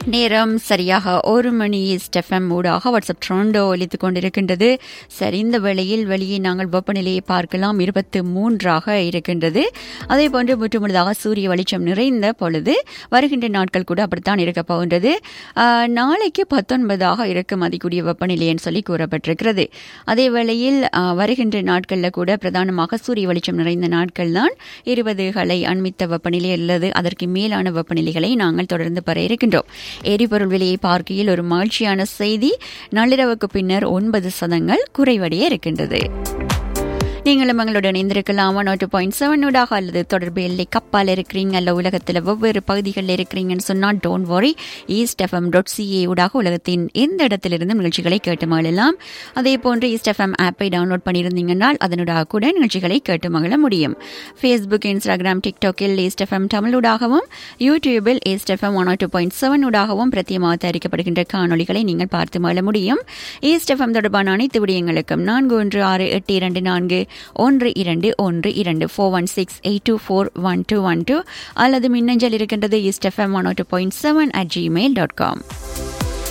நேரம் சரியாக ஒரு மணி ஸ்டெஃப்எம் ஊடாக வாட்ஸ்அப் ட்ரோண்டோ ஒலித்துக் கொண்டிருக்கின்றது சரி இந்த வேளையில் வெளியே நாங்கள் வெப்பநிலையை பார்க்கலாம் இருபத்து மூன்றாக இருக்கின்றது அதே போன்று முற்றுமுழுதாக சூரிய வெளிச்சம் நிறைந்த பொழுது வருகின்ற நாட்கள் கூட அப்படித்தான் இருக்க போகின்றது ஆஹ், நாளைக்கு பத்தொன்பதாக இருக்கும் அதிகூடிய வெப்பநிலைன்னு சொல்லி கூறப்பட்டிருக்கிறது அதே வேளையில் ஆஹ், வருகின்ற நாட்களில் கூட பிரதானமாக சூரிய வெளிச்சம் நிறைந்த நாட்கள் தான் இருபதுகளை அண்மித்த வெப்பநிலை அல்லது அதற்கு மேலான வெப்பநிலைகளை நாங்கள் தொடர்ந்து பெற இருக்கின்றோம் எரிபொருள் விலையை பார்க்கையில் ஒரு மகிழ்ச்சியான செய்தி நள்ளிரவுக்கு பின்னர் ஒன்பது சதங்கள் குறைவடைய இருக்கின்றது நீங்களும் எங்களோட இணைந்திருக்கலாம் ஒன் டூ பாயிண்ட் செவனோடாக அல்லது தொடர்பு எல்லை கப்பால் இருக்கிறீங்க அல்ல உலகத்தில் வெவ்வேறு பகுதிகளில் இருக்கிறீங்கன்னு சொன்னால் don't worry east FM dot CA ஊடாக உலகத்தின் எந்த இடத்திலிருந்து நிகழ்ச்சிகளை கேட்டு மகிழலாம் அதே போன்று ஈஸ்ட் எஃப்எம் ஆப்பை டவுன்லோட் பண்ணியிருந்தீங்கன்னால் அதனூடாக கூட நிகழ்ச்சிகளை கேட்டு மகிழ முடியும் ஃபேஸ்புக் இன்ஸ்டாகிராம் டிக்டாக்கில் ஈஸ்ட் எஃப்எம் தமிழூடாகவும் யூடியூபில் east FM one two point seven ஊடாகவும் பிரத்தியமாக தயாரிக்கப்படுகின்ற காணொலிகளை நீங்கள் பார்த்து மகிழ முடியும் ஈஸ்ட் எஃப்எம் தொடர்பான அனைத்து விடயங்களுக்கும் நான்கு ஒன்று ஆறு எட்டு இரண்டு நான்கு ஒன்று இரண்டு ஒன்று இரண்டு four one six eight two four one two one two அல்லது மின்னஞ்சல் இருக்கின்றது east FM one two point seven at Gmail dot com